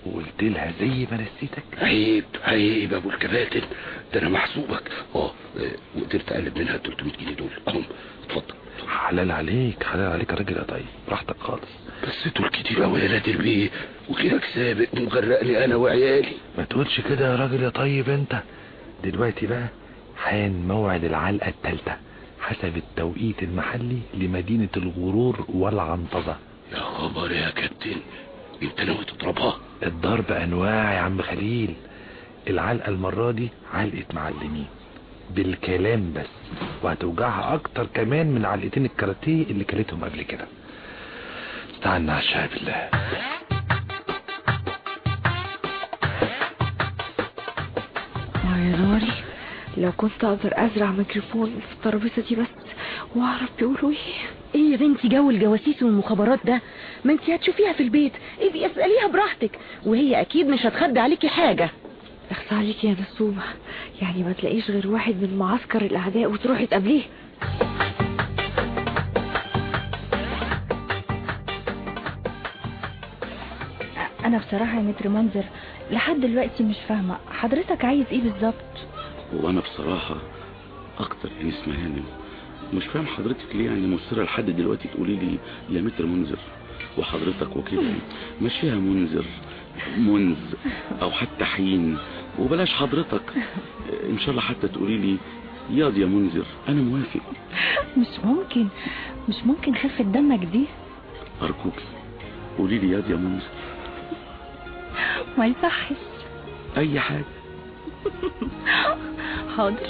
وقلت لها زي ما نسيتك عيب عيب يا ابو الكباتن ده انا محسوبك اه آه، وقدرت اقلب منها 300 جنيه دول اهم اتفضل حلال عليك حلال عليك يا راجل يا طيب براحتك خالص بس دول كتير قوي يا نادر بيه وكده سابق ومغرقني انا وعيالي ما تقولش كده يا راجل يا طيب انت دلوقتي بقى حان موعد العلقة التالتة حسب التوقيت المحلي لمدينة الغرور والعنطزة يا خبر يا كابتن انت ناوي تضربها الضرب انواع يا عم خليل العلقة المرة دي علقة معلمين بالكلام بس وهتوجعها اكتر كمان من علقتين الكاراتيه اللي كلتهم قبل كده استعنا على الشهاب بالله اه يا ناري لو كنت اقدر ازرع ميكروفون في الترابيزه دي بس واعرف بيقولوا ايه ايه يا بنتي جو الجواسيس والمخابرات ده ما انتي هتشوفيها في البيت ابقي اسأليها براحتك وهي اكيد مش هتخدي عليكي حاجة اخصى عليك يا نسومة يعني ما تلاقيش غير واحد من معسكر الاعداء وتروحي تقابليه انا بصراحة يا متر منذر لحد دلوقتي مش فاهمة حضرتك عايز ايه بالظبط وانا بصراحة اكتر من اسمها هانم مش فاهم حضرتك ليه يعني مصرة لحد دلوقتي تقولي لي يا متر منذر وحضرتك وكده مشيها منذر منذ او حتى حين وبلاش حضرتك ان شاء الله حتى تقولي لي ياض يا منذر انا موافق مش ممكن مش ممكن خفة دمك دي ارجوكي قولي لي ياض يا منذر ما يصحش اي حاجة حاضر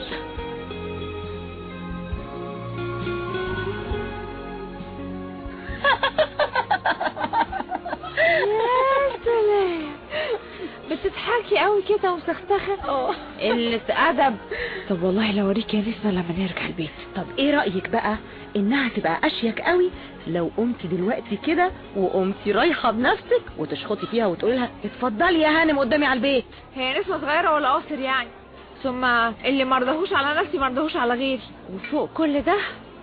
يا سلام بتضحكي قوي كده ومسخسخه اه قلة ادب طب والله لو اوريك يا نسمة لما نرجع البيت طب ايه رأيك بقى انها تبقى اشيك قوي لو قمتي دلوقتي كده وقمتي رايحة بنفسك وتشخطي فيها وتقولي لها اتفضلي يا هانم قدامي على البيت هي نسمة صغيرة ولا قصر يعني ثم اللي مرضهوش على نفسي مرضهوش على غيري وفوق كل ده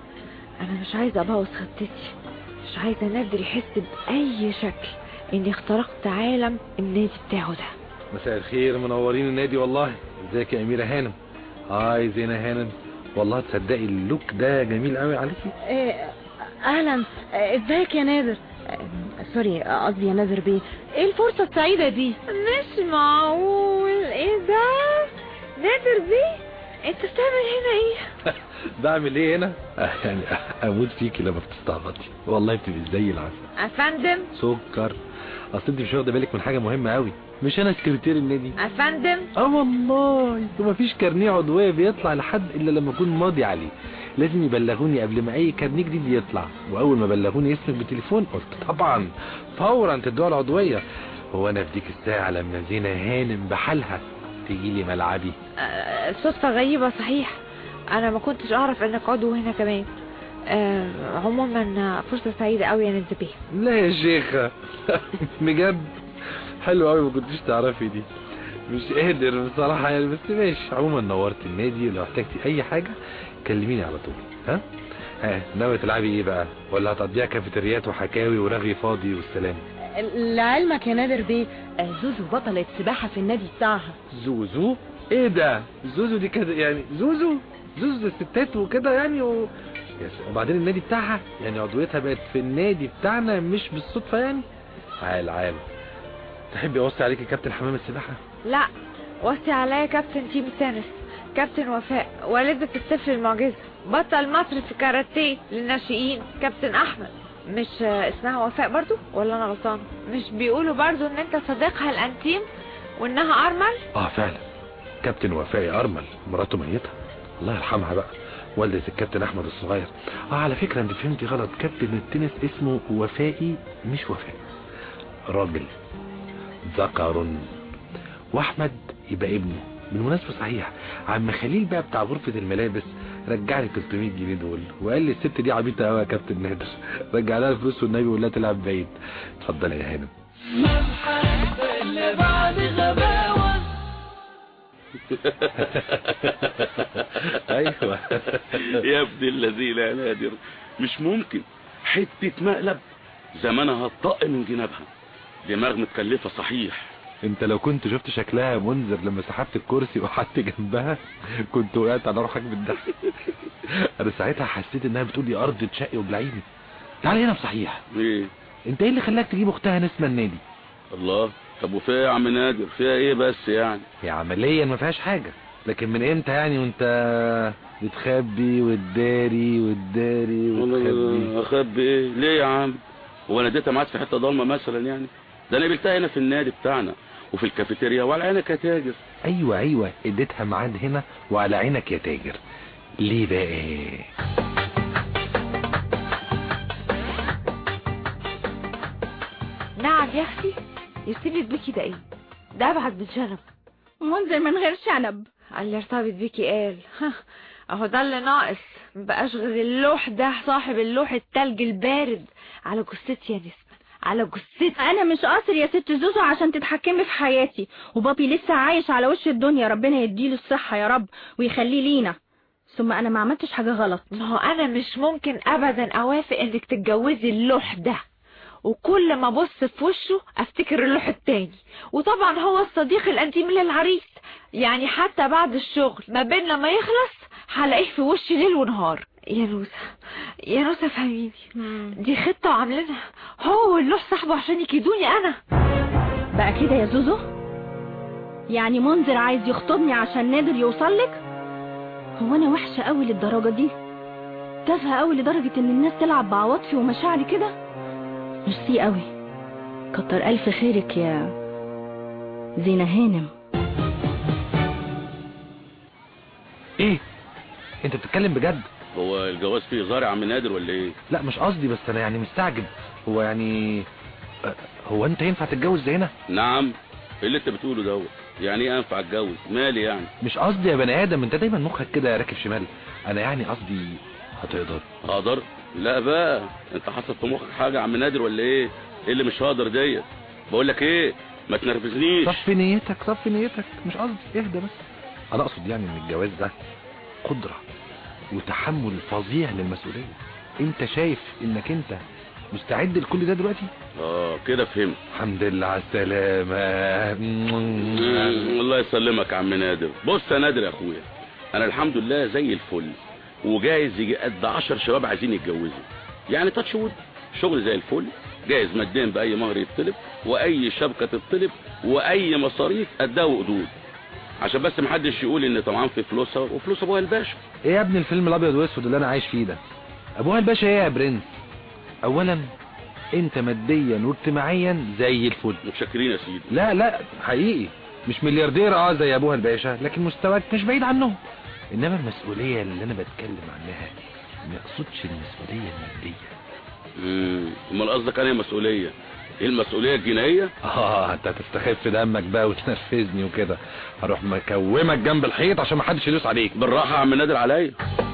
انا مش عايزة ابوظ خطتي مش عايزة نادر يحس بأي شكل اني اخترقت عالم النادي بتاعه ده مساء الخير منورين النادي والله ازيك يا اميره هانم هاي زينه هانم والله تصدقي اللوك ده جميل قوي عليكي إيه اهلا إيه، ازيك يا نادر إيه، سوري قصدي يا نادر بيه ايه الفرصة السعيدة دي مش معقول ايه ده نادر بيه انت بتعمل هنا ايه بعمل ايه هنا يعني اموت فيكي لما بتستعبطي والله بتبقي زي العسل افندم سكر اصل انت مش واخده بالك من حاجه مهمه قوي مش انا سكرتير النادي افندم اه والله ومفيش كارنيه عضويه بيطلع لحد الا لما اكون ماضي عليه لازم يبلغوني قبل ما اي كارنيه جديد يطلع واول ما بلغوني اسمك بالتليفون قلت طبعا فورا تدوها العضويه هو انا في ديك الساعه لما زينه هانم بحالها تيجي لي ملعبي آه، صدفة غريبة صحيح انا ما كنتش اعرف انك عضو هنا كمان آه، عموما آه، فرصة سعيدة قوي يا نادر بيه لا يا شيخة بجد حلو قوي ما كنتش تعرفي دي مش قادر بصراحة يعني بس ماشي عموما نورت النادي ولو احتجتي اي حاجة كلميني على طول ها ها ناوي تلعبي ايه بقى ولا هتقضيها كافيتريات وحكاوي ورغي فاضي والسلام لعلمك يا نادر بيه آه، زوزو بطلة سباحة في النادي بتاعها زوزو ايه ده زوزو دي كده يعني زوزو زوزو الستات وكده يعني و... يا س- وبعدين النادي بتاعها يعني عضويتها بقت في النادي بتاعنا مش بالصدفة يعني عال عال تحبي اوصي عليكي كابتن حمام السباحة لا وصي عليا كابتن تيم التنس كابتن وفاء والدة الطفل المعجزة بطل مصر في كاراتيه للناشئين كابتن احمد مش آه، اسمها وفاء برضو ولا انا غلطان مش بيقولوا برضو ان انت صديقها الانتيم وانها ارمل اه فعلا كابتن وفاء ارمل مراته ميتة الله يرحمها بقى والدة الكابتن احمد الصغير اه على فكرة انت فهمتي غلط كابتن التنس اسمه وفائي مش وفاء راجل ذكر واحمد يبقى ابنه بالمناسبة صحيح عم خليل بقى بتاع غرفة الملابس رجع لي 300 جنيه دول وقال لي الست دي عبيطة قوي يا كابتن نادر رجع لها الفلوس والنبي وقول لها تلعب بعيد اتفضل يا هانم ايوه يا ابن الذين يا نادر مش ممكن حتة مقلب زمانها هتطق من جنابها دماغ متكلفة صحيح انت لو كنت شفت شكلها يا منذر لما سحبت الكرسي وقعدت جنبها كنت وقعت على روحك بالضحك انا ساعتها حسيت انها بتقول لي ارض تشقي وبلعيني تعال هنا بصحيح ايه انت ايه اللي خلاك تجيب اختها نسمة النادي الله طب وفيها ايه يا عم نادر فيها ايه بس يعني هي عمليا ما فيهاش حاجة لكن من امتى يعني وانت بتخبي وتداري وتداري وتخبي والله اخبي ايه ليه يا عم هو انا اديتها معاك في حته ضلمه مثلا يعني ده انا قابلتها هنا في النادي بتاعنا وفي الكافيتيريا وعلى عينك يا تاجر ايوه ايوه اديتها ميعاد هنا وعلى عينك يا تاجر ليه بقى نعم يا اختي يرتبط بيكي ده ايه ده ابعد من شنب منذر من غير شنب اللي يرتبط بيكي قال ها، اهو ده اللي ناقص مبقاش غير اللوح ده صاحب اللوح التلج البارد على جثتي يا نسمة على جثتي انا مش قاصر يا ست زوزو عشان تتحكمي في حياتي وبابي لسه عايش على وش الدنيا ربنا يديله الصحة يا رب ويخليه لينا ثم انا ما عملتش حاجة غلط ما هو انا مش ممكن ابدا اوافق انك تتجوزي اللوح ده وكل ما ابص في وشه افتكر اللوح التاني وطبعا هو الصديق الانتيم للعريس يعني حتى بعد الشغل ما بيننا ما يخلص هلاقيه في وشي ليل ونهار يا نوسة يا نوسة فهميني دي خطة وعاملينها هو واللوح صاحبه عشان يكيدوني انا بقى كده يا زوزو يعني منذر عايز يخطبني عشان نادر يوصل لك هو انا وحشة قوي للدرجة دي تافهة قوي لدرجة ان الناس تلعب بعواطفي ومشاعري كده ميرسي قوي كتر الف خيرك يا زينة هانم ايه انت بتتكلم بجد هو الجواز فيه هزار يا عم نادر ولا ايه لا مش قصدي بس انا يعني مستعجب هو يعني أه، هو انت ينفع تتجوز زينا نعم ايه اللي انت بتقوله دوت يعني ايه انفع اتجوز مالي يعني مش قصدي يا بني ادم انت دايما مخك كده راكب شمال انا يعني قصدي هتقدر هقدر لا بقى انت حاطط في مخك حاجه يا عم نادر ولا ايه ايه اللي مش هقدر ديت بقول لك ايه ما تنرفزنيش صفي نيتك صفي نيتك مش قصدي اهدى بس انا اقصد يعني ان الجواز ده قدرة وتحمل فظيع للمسؤولية انت شايف انك انت مستعد لكل ده دلوقتي اه كده فهمت الحمد لله على السلامة مم، الله يسلمك يا عم نادر بص يا نادر يا اخويا انا الحمد لله زي الفل وجايز يجي قد عشر شباب عايزين يتجوزوا يعني تاتش وود شغل زي الفل جاهز ماديا باي مهر يطلب واي شبكه تطلب واي مصاريف قدها وقدود عشان بس محدش يقول ان طبعا في فلوسها وفلوس ابوها الباشا ايه يا ابن الفيلم الابيض واسود اللي انا عايش فيه ده ابوها الباشا ايه يا برنس اولا انت ماديا واجتماعيا زي الفل متشكرين يا سيدي لا لا حقيقي مش ملياردير اه زي ابوها الباشا لكن مستواك مش بعيد عنهم انما المسؤولية اللي انا بتكلم عنها ما يقصدش المسؤولية المادية امم امال قصدك انا مسؤوليه ايه المسؤوليه الجنائيه اه انت هتستخف دمك بقى وتنرفزني وكده هروح مكومك جنب الحيط عشان ما حدش يدوس عليك بالراحه يا عم نادر عليا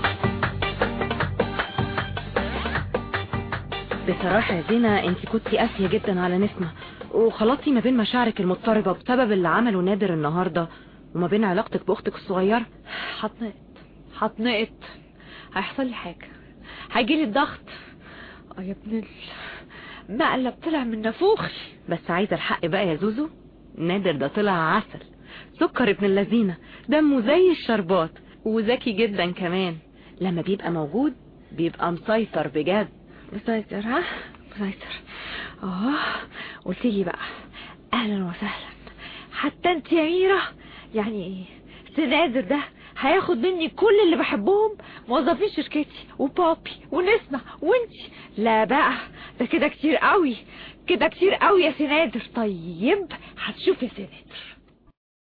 بصراحة يا زينة انت كنتي قاسية جدا على نسمة وخلطتي ما بين مشاعرك المضطربة بسبب اللي عمله نادر النهاردة وما بين علاقتك بأختك الصغيرة هتنقط هتنقط هيحصل لي حاجة هيجيلي الضغط اه يا ابن ال- مقلب طلع من نافوخي بس عايزة الحق بقى يا زوزو نادر ده طلع عسل سكر ابن اللذينة دمه زي الشربات وذكي جدا كمان لما بيبقى موجود بيبقى مسيطر بجد مسيطر ها مسيطر اه قلت لي بقى اهلا وسهلا حتى انت يا ميرا يعني ايه سنادر ده هياخد مني كل اللي بحبهم موظفين شركتي وبابي ونسمة وانتي لا بقى ده كده كتير قوي كده كتير قوي يا سنادر طيب هتشوفي سنادر